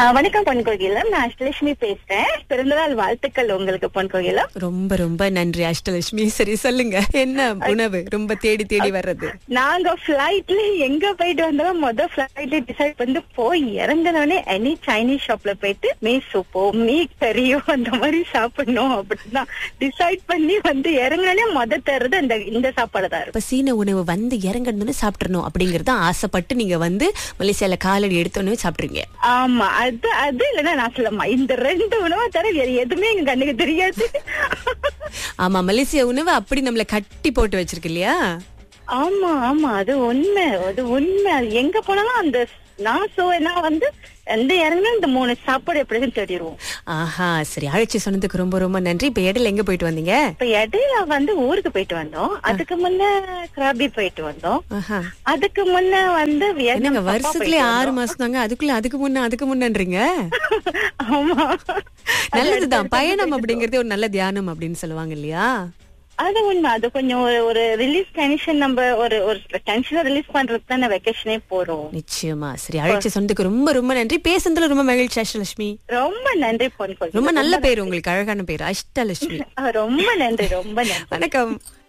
ஆ, வணக்கம் பொன் கோகிலம் நான் அஷ்டலட்சுமி பேசுறேன் பிறந்தநாள் வாழ்த்துக்கள் உங்களுக்கு பொன் கோகிலம் ரொம்ப ரொம்ப நன்றி அஷ்டலட்சுமி சரி சொல்லுங்க என்ன உணவு ரொம்ப தேடி தேடி வர்றது நாங்க பிளைட்ல எங்க போயிட்டு வந்தாலும் மொத பிளைட்ல டிசைட் பண்ணி போய் இறங்கினோடனே எனி சைனீஸ் ஷாப்ல போயிட்டு மீ சூப்போ மீ கறியோ அந்த மாதிரி சாப்பிடணும் அப்படின்னா டிசைட் பண்ணி வந்து இறங்கினோடனே மொத தர்றது அந்த இந்த சாப்பாடு தான் இருக்கும் இப்ப சீன உணவு வந்து இறங்கணும்னு சாப்பிடணும் அப்படிங்கறத ஆசைப்பட்டு நீங்க வந்து மலேசியால காலடி எடுத்தோன்னு சாப்பிடுறீங்க ஆமா அது அது இல்லைன்னா நான் சொல்லமா இந்த ரெண்டு உணவை தவிர வேற எதுவுமே எங்க கண்ணுக்கு தெரியாது ஆமா மலேசியா உணவு அப்படி நம்மள கட்டி போட்டு வச்சிருக்கு இல்லையா ஆமா ஆமா அது உண்மை அது உண்மை அது எங்க போனாலும் அந்த நான் சோனா வந்து எந்த இறங்கினா இந்த மூணு சாப்பாடு எப்படின்னு தெரியும் ஆஹா சரி அழைச்சி சொன்னதுக்கு ரொம்ப ரொம்ப நன்றி இப்ப இடையில எங்க போயிட்டு வந்தீங்க இப்ப இடையில வந்து ஊருக்கு போயிட்டு வந்தோம் அதுக்கு முன்ன கிராபி போயிட்டு வந்தோம் ஆஹா அதுக்கு முன்ன வந்து வியட்நாம் என்னங்க சப்பா வருஷத்துலயே போயிட்டு ஆறு மாசம் தாங்க அதுக்குள்ள அதுக்கு முன்ன அதுக்கு முன்னன்றீங்க வந்தோம். ஆமா நல்லதுதான் பயணம் அப்படிங்கறதே ஒரு நல்ல தியானம் அப்படின்னு சொல்லுவாங்க இல்லையா அது உண்மை அது கொஞ்சம் ஒரு ஒரு ரிலீஸ் டென்ஷன் நம்ம ஒரு ஒரு டென்ஷனை ரிலீஸ் பண்றதுக்கு தான் வெக்கேஷனே போறோம் நிச்சயமா சரி அழைச்சி சொன்னதுக்கு ரொம்ப ரொம்ப நன்றி பேசுனதுல ரொம்ப மகிழ்ச்சி அஷ்டலட்சுமி ரொம்ப நன்றி பொன் கோயில் ரொம்ப நல்ல பேர் உங்களுக்கு அழகான பேர் அஷ்டலட்சுமி ரொம்ப நன்றி ரொம்ப நன்றி வணக்கம்